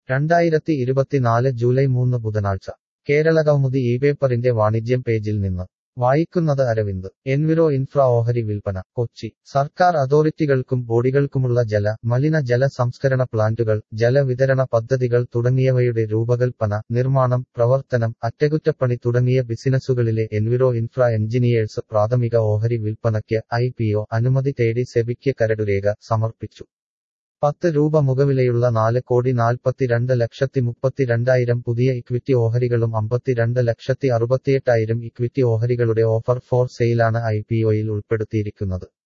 രണ്ടായിരത്തി ഇരുപത്തിനാല് ജൂലൈ മൂന്ന് ബുധനാഴ്ച കേരളകൗമുദി ഈ പേപ്പറിന്റെ വാണിജ്യം പേജിൽ നിന്ന് വായിക്കുന്നത് അരവിന്ദ് എൻവിറോ ഇൻഫ്ര ഓഹരി വിൽപ്പന കൊച്ചി സർക്കാർ അതോറിറ്റികൾക്കും ബോഡികൾക്കുമുള്ള ജല മലിന ജല സംസ്കരണ പ്ലാന്റുകൾ ജലവിതരണ പദ്ധതികൾ തുടങ്ങിയവയുടെ രൂപകൽപ്പന നിർമ്മാണം പ്രവർത്തനം അറ്റകുറ്റപ്പണി തുടങ്ങിയ ബിസിനസ്സുകളിലെ എൻവിറോ ഇൻഫ്ര എഞ്ചിനീയേഴ്സ് പ്രാഥമിക ഓഹരി വിൽപ്പനയ്ക്ക് ഐ അനുമതി തേടി സെബിക്ക് കരടുരേഖ സമർപ്പിച്ചു പത്ത് രൂപ മുഖവിലയുള്ള നാല് കോടി നാൽപ്പത്തിരണ്ട് ലക്ഷത്തി മുപ്പത്തിരണ്ടായിരം പുതിയ ഇക്വിറ്റി ഓഹരികളും അമ്പത്തിരണ്ട് ലക്ഷത്തി അറുപത്തിയെട്ടായിരം ഇക്വിറ്റി ഓഹരികളുടെ ഓഫർ ഫോർ സെയിലാണ് ഐ പി ഒയിൽ ഉൾപ്പെടുത്തിയിരിക്കുന്നത്